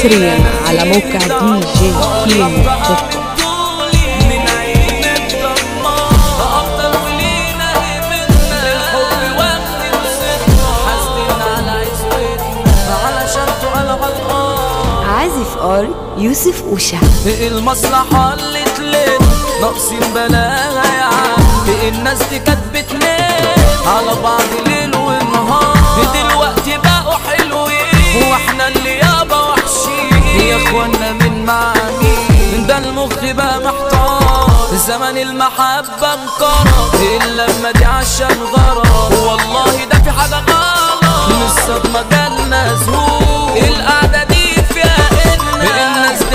حصريا على موقع دي جي كيمو دوت كوم. من عين الضمان افضل ولينا هبتنا للحب واخد وسطنا حاسدين على عزوتنا علشان تقال غلطان عازف ار يوسف أوشا المصلحة اللي تلين ناقصين بلاها يا عم الناس دي كانت بتنام على بعض ليل ونهار دلوقتي بقوا حلوين واحنا اللي يابا وحشين يا اخوانا من مع مين ده المخ بقى محتار زمن المحبة انقرض الا لما دي عشان غرض والله ده في حاجة غلط من الصدمة جالنا زهور القعدة دي فيها إن الناس ده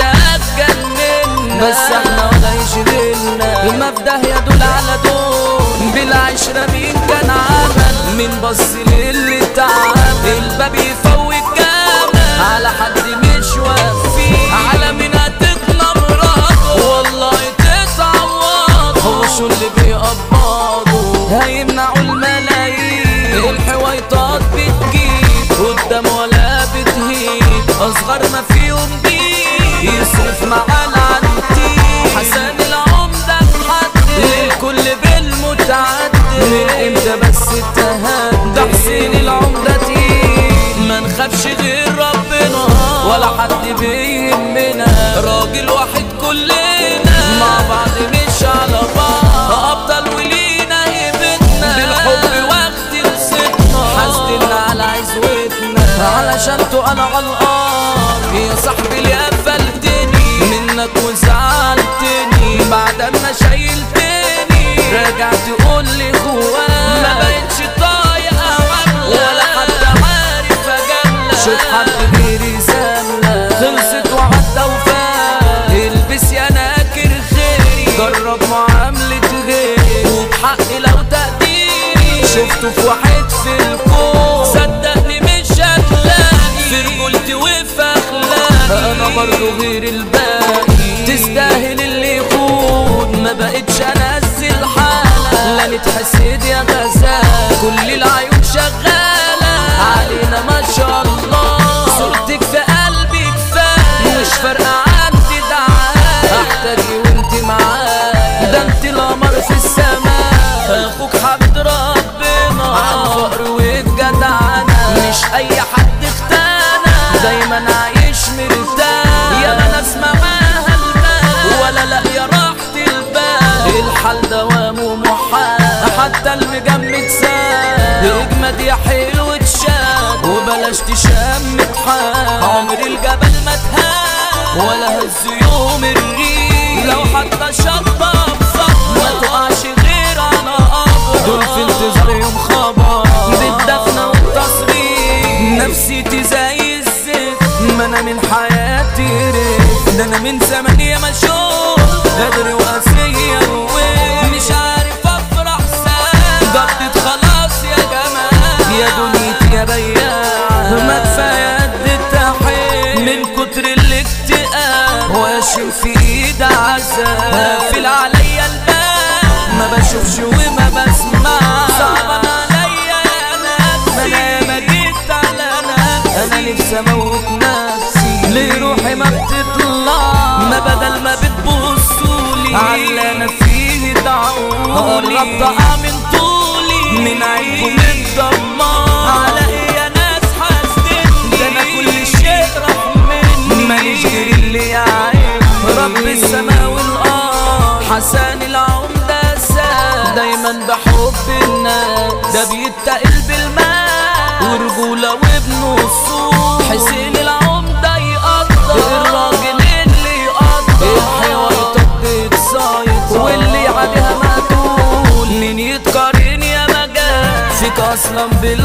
هتجننا بس احنا ولا يشغلنا المبدأ يدل على دول بالعشرة مين كان عمل مين بص للي تعب الباب يفوت جامل على حد مش وافي على مين هتتنمرض والله تتعوض هو شو اللي بيقبضوا هيمنعوا الملايين الحويطات بتجيب قدام ولا بتهيب اصغر ما فيهم دي يصرف مع العنتيب حسن العمدة محدد للكل بالمتعدد من امتى بس اتهد ده حسين العمدة تقيل ما نخافش غير ربنا ولا حد بيهمنا راجل واحد كلنا مع بعض مش على بعض افضل ولينا هيبتنا بالحب واخد وسطنا حاسدين على عزوتنا علشان تقال غلطان يا صاحبي اللي قفلتني منك وزعلتني بعد ما شايلتني راجع تقول لي خوان ما بقتش طايق اوامرك ولا حد عارف اجاملك شوف حد غيري زملك خلصت وعدى وفات البس يا ناكر خيري جرب معاملة غيري وبحقي لو تقديري شفته في واحد في الكون صدقني مش هتلاقي في رجولتي وفي اخلاقي انا برضو غير الباقي تستاهل اللي يخون ما بقتش انزل حالة لا نتحسد يا غزال كل العيون شغالة علينا ما شاء الله صورتك في قلبي كفاية مش فارقة عندي دعاية احتاجي وانت معايا ده انت القمر في السماء اخوك حبيب ربنا عن فقر والجدعنة مش اي حد اختانا دايما عايش مرتاح يا ما ناس معاها المال ولا لا يا راحة البال الحال دوامه محال حتى المجمد سال اجمد يا حلو تشاد وبلاش تشمت حال عمر الجبل ما تهان ولا هز يوم الريح لو حتى شطة بصف ما تقعش غير على قبر دول في انتظار يوم خبر بالدفنة والتصريح نفسيتي زي الزفت ما انا من حياتي ريت ده انا من زمان يا ما شوف قادر وقاسية ومش عارف افرح ساعة ضبطت خلاص يا جماعة يا دنيتي يا بياع ما كفاية قد التحية من كتر الاكتئاب واشم في ايد عذاب قافل عليا الباب ما بشوفش وما بسمع صعبان عليا يا ناس ما انا ما جيت على نفسي انا نفسي اموت نفسي ليه روحي ما بتطلع ما بدل ما بتبصولي على انا فيه دعولي قربت اقع من طولي من عينكم الدمار على ايه يا ناس حاسدين ده انا كل شيء راح مني ماليش غير اللي يعيب رب السماء والارض حسن العمدة ساد دايما بحب الناس ده بيتقل بالماء ورجولة وابن الصوت حسين العمدة يقدر الراجل اللي يقدر الحوار بتصايد واللي عليها مقتول مين يتقارن يا مجال فيك اصلا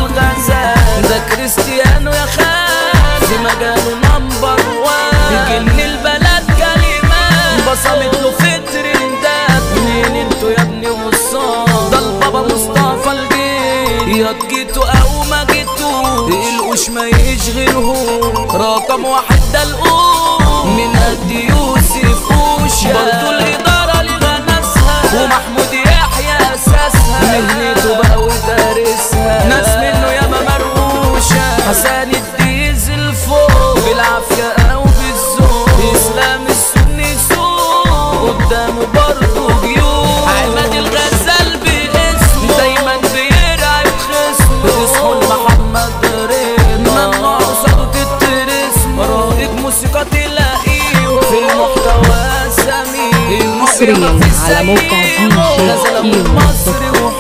بالغزال ده كريستيانو يا خال في مجاله نمبر وان جن البلد كلمات بصمت له في ترندات مين انتوا يا ابني وصال ده البابا مصطفى الجيل يا جيتوا او ما جيتوا القوش ما يشغلهم رقم واحد ده القوش من قد يوسف وشا برضو الإدارة لغا ناسها ومحمود يحيى أساسها مهنته بقى ودارسها ناس منه ياما مروشة حسن الديزل فوق بالعافية أو حصريا على موقع دي جي كيمو دوت كوم